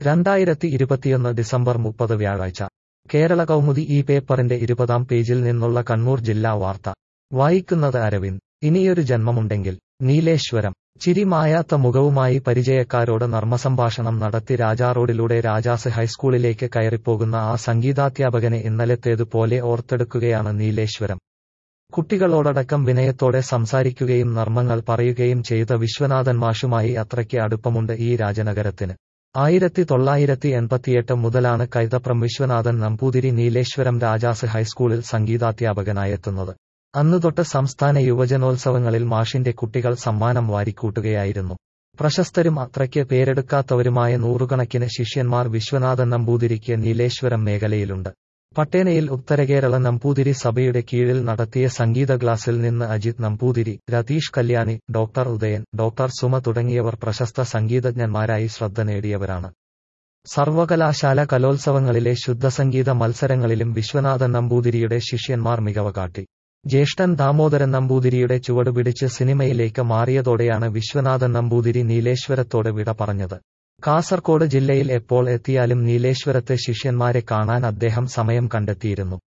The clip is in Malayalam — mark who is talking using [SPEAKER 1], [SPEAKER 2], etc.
[SPEAKER 1] രണ്ടായിരത്തി ഇരുപത്തിയൊന്ന് ഡിസംബർ മുപ്പത് വ്യാഴാഴ്ച കേരള കൗമുദി ഈ പേപ്പറിന്റെ ഇരുപതാം പേജിൽ നിന്നുള്ള കണ്ണൂർ ജില്ലാ വാർത്ത വായിക്കുന്നത് അരവിന്ദ് ഇനിയൊരു ജന്മമുണ്ടെങ്കിൽ നീലേശ്വരം ചിരി മായാത്ത മുഖവുമായി പരിചയക്കാരോട് നർമ്മസംഭാഷണം നടത്തി രാജാറോഡിലൂടെ രാജാസ് ഹൈസ്കൂളിലേക്ക് കയറിപ്പോകുന്ന ആ സംഗീതാധ്യാപകനെ ഇന്നലത്തേതുപോലെ ഓർത്തെടുക്കുകയാണ് നീലേശ്വരം കുട്ടികളോടടക്കം വിനയത്തോടെ സംസാരിക്കുകയും നർമ്മങ്ങൾ പറയുകയും ചെയ്ത വിശ്വനാഥൻ മാഷുമായി അത്രയ്ക്ക് അടുപ്പമുണ്ട് ഈ രാജനഗരത്തിന് ആയിരത്തി തൊള്ളായിരത്തി എൺപത്തിയെട്ട് മുതലാണ് കൈതപ്രം വിശ്വനാഥൻ നമ്പൂതിരി നീലേശ്വരം രാജാസ് ഹൈസ്കൂളിൽ സംഗീതാധ്യാപകനായെത്തുന്നത് അന്നുതൊട്ട് സംസ്ഥാന യുവജനോത്സവങ്ങളിൽ മാഷിന്റെ കുട്ടികൾ സമ്മാനം വാരിക്കൂട്ടുകയായിരുന്നു പ്രശസ്തരും അത്രയ്ക്ക് പേരെടുക്കാത്തവരുമായ നൂറുകണക്കിന് ശിഷ്യന്മാർ വിശ്വനാഥൻ നമ്പൂതിരിക്ക് നീലേശ്വരം മേഖലയിലുണ്ട് പട്ടേനയിൽ ഉത്തരകേരള നമ്പൂതിരി സഭയുടെ കീഴിൽ നടത്തിയ സംഗീത ക്ലാസിൽ നിന്ന് അജിത് നമ്പൂതിരി രതീഷ് കല്യാണി ഡോക്ടർ ഉദയൻ ഡോക്ടർ സുമ തുടങ്ങിയവർ പ്രശസ്ത സംഗീതജ്ഞന്മാരായി ശ്രദ്ധ നേടിയവരാണ് സർവകലാശാല കലോത്സവങ്ങളിലെ ശുദ്ധസംഗീത മത്സരങ്ങളിലും വിശ്വനാഥൻ നമ്പൂതിരിയുടെ ശിഷ്യന്മാർ മികവ് കാട്ടി ജ്യേഷ്ഠൻ ദാമോദരൻ നമ്പൂതിരിയുടെ ചുവടുപിടിച്ച് സിനിമയിലേക്ക് മാറിയതോടെയാണ് വിശ്വനാഥൻ നമ്പൂതിരി നീലേശ്വരത്തോട് വിട പറഞ്ഞത് കാസർകോട് ജില്ലയിൽ എപ്പോൾ എത്തിയാലും നീലേശ്വരത്തെ ശിഷ്യന്മാരെ കാണാൻ അദ്ദേഹം സമയം കണ്ടെത്തിയിരുന്നു